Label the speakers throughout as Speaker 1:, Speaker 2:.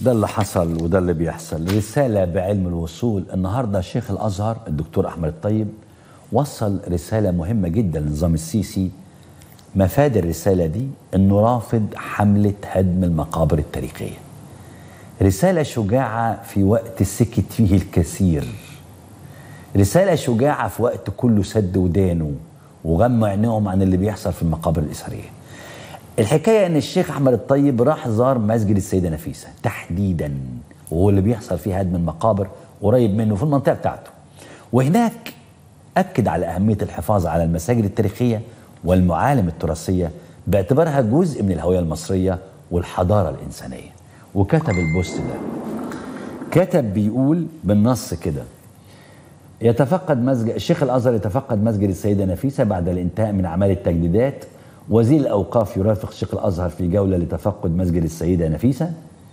Speaker 1: ده اللي حصل وده اللي بيحصل رسالة بعلم الوصول النهاردة شيخ الأزهر الدكتور أحمد الطيب وصل رسالة مهمة جدا للنظام السيسي مفاد الرسالة دي أنه رافض حملة هدم المقابر التاريخية رسالة شجاعة في وقت سكت فيه الكثير رسالة شجاعة في وقت كله سد ودانه وغمى عينيهم عن اللي بيحصل في المقابر الإسرائيلية الحكاية أن الشيخ أحمد الطيب راح زار مسجد السيدة نفيسة تحديدا وهو اللي بيحصل فيه هدم المقابر قريب منه في المنطقة بتاعته وهناك أكد على أهمية الحفاظ على المساجد التاريخية والمعالم التراثية باعتبارها جزء من الهوية المصرية والحضارة الإنسانية وكتب البوست ده كتب بيقول بالنص كده يتفقد مسجد الشيخ الازهر يتفقد مسجد السيده نفيسه بعد الانتهاء من اعمال التجديدات وزير الاوقاف يرافق الشيخ الازهر في جوله لتفقد مسجد السيده نفيسه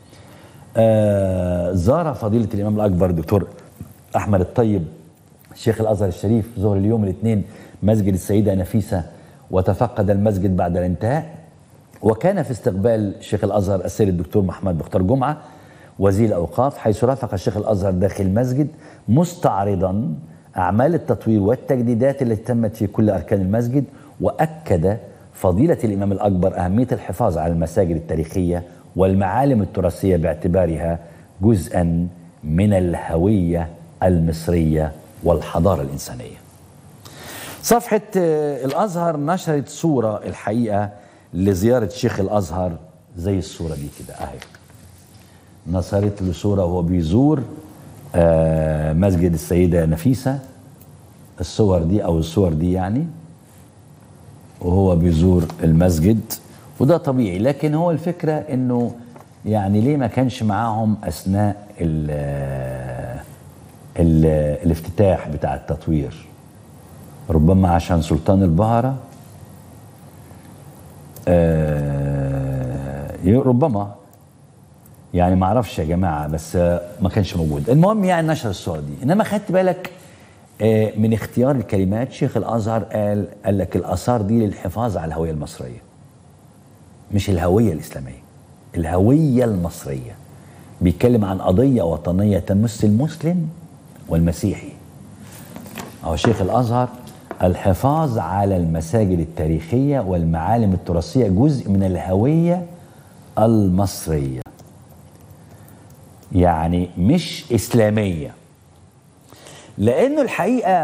Speaker 1: آه زار فضيله الامام الاكبر الدكتور احمد الطيب شيخ الازهر الشريف ظهر اليوم الاثنين مسجد السيده نفيسه وتفقد المسجد بعد الانتهاء وكان في استقبال شيخ الازهر السيد الدكتور محمد مختار جمعه وزير الاوقاف حيث رافق الشيخ الازهر داخل المسجد مستعرضا اعمال التطوير والتجديدات التي تمت في كل اركان المسجد واكد فضيله الامام الاكبر اهميه الحفاظ على المساجد التاريخيه والمعالم التراثيه باعتبارها جزءا من الهويه المصريه والحضاره الانسانيه. صفحه الازهر نشرت صوره الحقيقه لزياره شيخ الازهر زي الصوره دي كده اهي. نصرت له صوره وهو بيزور آه مسجد السيده نفيسه الصور دي او الصور دي يعني وهو بيزور المسجد وده طبيعي لكن هو الفكره انه يعني ليه ما كانش معاهم اثناء ال ال الافتتاح بتاع التطوير ربما عشان سلطان البهره آه ربما يعني ما اعرفش يا جماعه بس ما كانش موجود المهم يعني نشر الصور دي انما خدت بالك من اختيار الكلمات شيخ الازهر قال قال لك الاثار دي للحفاظ على الهويه المصريه مش الهويه الاسلاميه الهويه المصريه بيتكلم عن قضيه وطنيه تمس المسلم والمسيحي هو شيخ الازهر الحفاظ على المساجد التاريخيه والمعالم التراثيه جزء من الهويه المصريه يعني مش إسلامية لأنه الحقيقة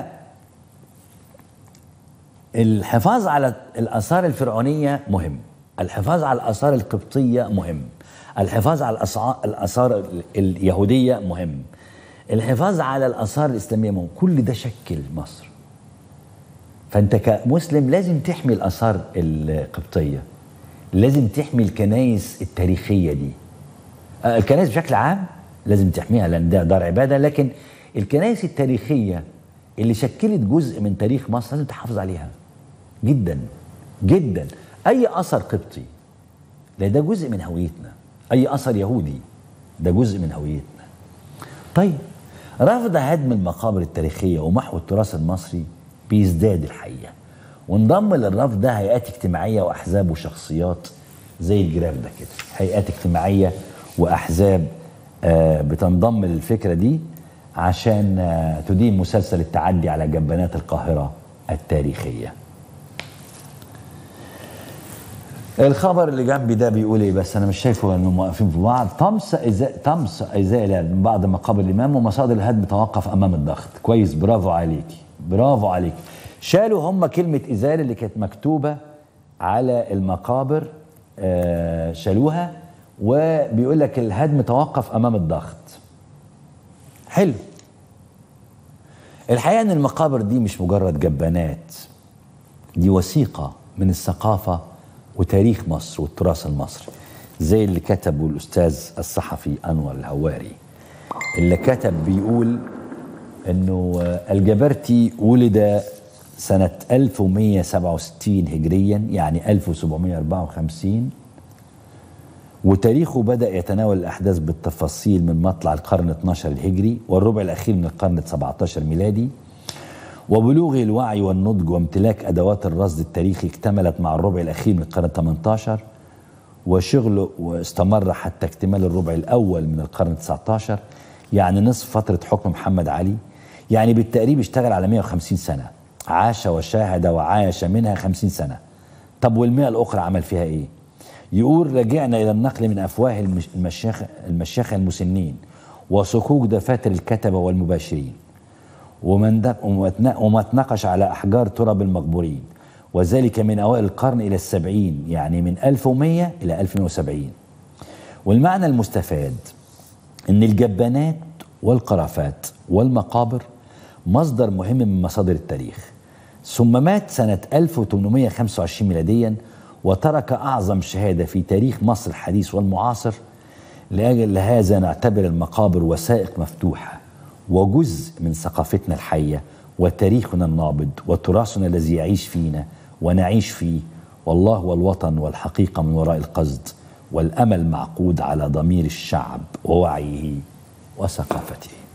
Speaker 1: الحفاظ على الآثار الفرعونية مهم الحفاظ على الآثار القبطية مهم الحفاظ على الآثار اليهودية مهم الحفاظ على الآثار الإسلامية مهم كل ده شكل مصر فأنت كمسلم لازم تحمي الآثار القبطية لازم تحمي الكنائس التاريخية دي الكنائس بشكل عام لازم تحميها لان ده دار عباده لكن الكنائس التاريخيه اللي شكلت جزء من تاريخ مصر لازم تحافظ عليها جدا جدا اي اثر قبطي لا ده جزء من هويتنا اي اثر يهودي ده جزء من هويتنا طيب رفض هدم المقابر التاريخيه ومحو التراث المصري بيزداد الحقيقه وانضم للرفض ده هيئات اجتماعيه واحزاب وشخصيات زي الجراف ده كده هيئات اجتماعيه واحزاب آه بتنضم للفكره دي عشان آه تدين مسلسل التعدي على جبانات القاهره التاريخيه. الخبر اللي جنبي ده بيقول ايه بس انا مش شايفه انهم واقفين في بعض طمس ازاء طمس ازاله من بعض مقابر الامام ومصادر الهدم توقف امام الضغط كويس برافو عليكي برافو عليكي شالوا هم كلمه ازاله اللي كانت مكتوبه على المقابر آه شالوها وبيقول لك الهدم توقف امام الضغط حلو الحقيقه ان المقابر دي مش مجرد جبانات دي وثيقه من الثقافه وتاريخ مصر والتراث المصري زي اللي كتبه الاستاذ الصحفي انور الهواري اللي كتب بيقول انه الجبرتي ولد سنة 1167 هجريا يعني 1754 وتاريخه بدأ يتناول الأحداث بالتفاصيل من مطلع القرن 12 الهجري والربع الأخير من القرن 17 ميلادي وبلوغه الوعي والنضج وامتلاك أدوات الرصد التاريخي اكتملت مع الربع الأخير من القرن 18 وشغله واستمر حتى اكتمال الربع الأول من القرن ال19 يعني نصف فترة حكم محمد علي يعني بالتقريب اشتغل على 150 سنة عاش وشاهد وعايش منها 50 سنة طب والمئة الأخرى عمل فيها إيه؟ يقول رجعنا إلى النقل من أفواه المش- المشايخ المشايخ المسنين وصكوك دفاتر الكتبة والمباشرين ومن دق- وما اتنا- وما اتناقش على أحجار تراب المقبورين وذلك من أوائل القرن إلى السبعين يعني من 1100 إلى 1170 والمعنى المستفاد ان الجبانات والقرافات والمقابر مصدر مهم من مصادر التاريخ ثم مات سنة 1825 ميلاديا وترك أعظم شهادة في تاريخ مصر الحديث والمعاصر لأجل هذا نعتبر المقابر وثائق مفتوحة وجزء من ثقافتنا الحية وتاريخنا النابض وتراثنا الذي يعيش فينا ونعيش فيه والله والوطن والحقيقة من وراء القصد والأمل معقود على ضمير الشعب ووعيه وثقافته